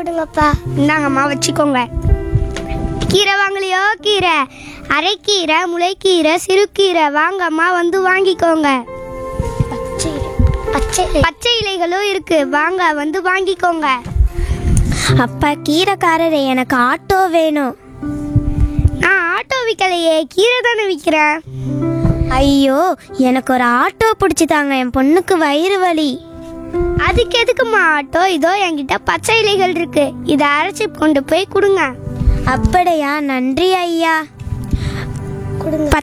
கொடுங்கப்பா இந்தாங்கம்மா வச்சுக்கோங்க கீரை வாங்கலையோ கீரை அரைக்கீரை முளைக்கீரை சிறுகீரை வாங்கம்மா வந்து வாங்கிக்கோங்க பச்சை பச்சை பச்சை இலைகளும் இருக்கு வாங்க வந்து வாங்கிக்கோங்க அப்பா கீரைக்காரரே எனக்கு ஆட்டோ வேணும் நான் ஆட்டோ விற்கலையே கீரை தானே விற்கிறேன் ஐயோ எனக்கு ஒரு ஆட்டோ பிடிச்சி தாங்க என் பொண்ணுக்கு வயிறு வலி அதுக்கு எதுக்குமா ஆட்டோ இதோ என்கிட்ட பச்சை இலைகள் இருக்கு இதை அரைச்சி கொண்டு போய் கொடுங்க அப்படியா நன்றி ஐயா கொடுங்க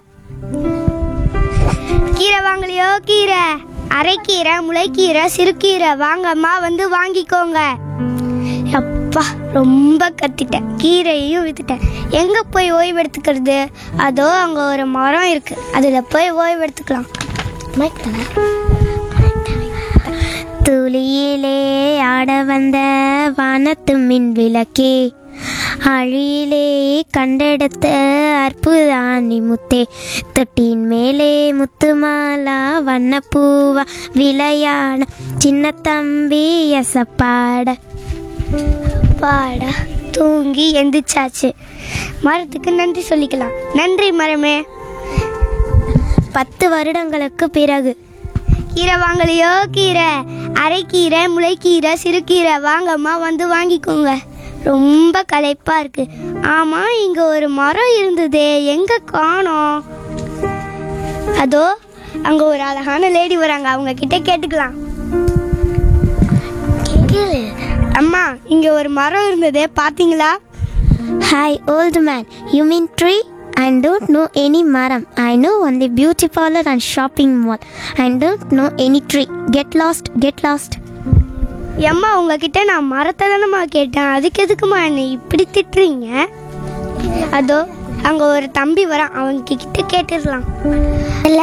கீரை வாங்கலையோ கீரை அரைக்கீரை முளைக்கீரை சிறுகீரை வாங்கம்மா வந்து வாங்கிக்கோங்க அப்பா ரொம்ப கத்திட்டேன் கீரையையும் வித்துட்டேன் எங்க போய் ஓய்வு எடுத்துக்கிறது அதோ அங்க ஒரு மரம் இருக்கு அதுல போய் ஓய்வு எடுத்துக்கலாம் துளியிலே ஆட வந்த வானத்து மின் விளக்கே அழியிலே கண்டெடுத்த அற்புதானி முத்தே தொட்டின் மேலே முத்துமாலா வண்ணப்பூவா விளையாட சின்ன தம்பி எசப்பாட பாடா தூங்கி எந்திரிச்சாச்சு மரத்துக்கு நன்றி சொல்லிக்கலாம் நன்றி மரமே பத்து வருடங்களுக்கு பிறகு கீரை வாங்கலையோ கீரை அரைக்கீரை முளைக்கீரை சிறுகீரை வாங்கம்மா வந்து வாங்கிக்கோங்க ரொம்ப களைப்பா இருக்கு ஆமா இங்க ஒரு மரம் இருந்ததே எங்க காணோம் அதோ அங்க ஒரு அழகான லேடி வராங்க அவங்க கிட்ட கேட்டுக்கலாம் அம்மா இங்க ஒரு மரம் இருந்ததே பாத்தீங்களா Hi, old man. You mean tree? I don't know any maram. I know only beauty parlor and shopping mall. I don't know any tree. Get lost, get lost. எம்மா உங்ககிட்ட நான் மரத்தை தானம்மா கேட்டேன் அதுக்கு எதுக்குமா என்னை இப்படி திட்டுறீங்க அதோ அங்க ஒரு தம்பி வரான் அவங்க கிட்ட கேட்டுடலாம்